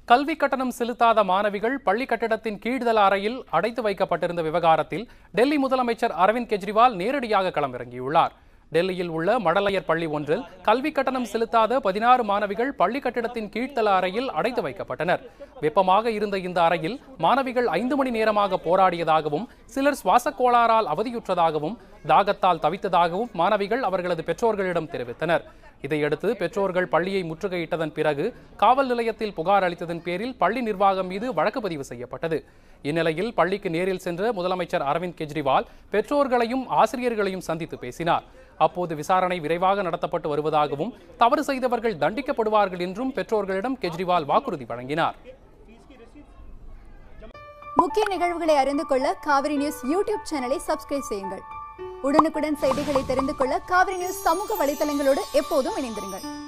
கல்வி கட்டணம் செலுத்தாத மாணவிகள் பள்ளி கட்டிடத்தின் கீழ்தள அறையில் அடைத்து வைக்கப்பட்டிருந்த விவகாரத்தில் டெல்லி முதலமைச்சர் அரவிந்த் கெஜ்ரிவால் நேரடியாக களமிறங்கியுள்ளார் டெல்லியில் உள்ள மடலையர் பள்ளி ஒன்றில் கல்வி கட்டணம் செலுத்தாத பதினாறு மாணவிகள் பள்ளி கட்டிடத்தின் கீழ்த்தள அறையில் அடைத்து வைக்கப்பட்டனர் வெப்பமாக இருந்த இந்த அறையில் மாணவிகள் ஐந்து மணி நேரமாக போராடியதாகவும் சிலர் சுவாச கோளாறால் அவதியுற்றதாகவும் தாகத்தால் தவித்ததாகவும் மாணவிகள் அவர்களது பெற்றோர்களிடம் தெரிவித்தனர் இதையடுத்து பெற்றோர்கள் பள்ளியை முற்றுகையிட்டதன் பிறகு காவல் நிலையத்தில் புகார் அளித்ததன் பேரில் பள்ளி நிர்வாகம் மீது வழக்கு பதிவு செய்யப்பட்டது இந்நிலையில் பள்ளிக்கு நேரில் சென்ற முதலமைச்சர் அரவிந்த் கெஜ்ரிவால் பெற்றோர்களையும் ஆசிரியர்களையும் சந்தித்து பேசினார் அப்போது விசாரணை விரைவாக நடத்தப்பட்டு வருவதாகவும் தவறு செய்தவர்கள் தண்டிக்கப்படுவார்கள் என்றும் பெற்றோர்களிடம் கெஜ்ரிவால் வாக்குறுதி வழங்கினார் முக்கிய நிகழ்வுகளை அறிந்து கொள்ள காவிரி நியூஸ் யூடியூப் சேனலை சப்ஸ்கிரைப் செய்யுங்கள் உடனுக்குடன் செய்திகளை தெரிந்து கொள்ள காவிரி நியூஸ் சமூக வலைதளங்களோடு எப்போதும் இணைந்திருங்கள்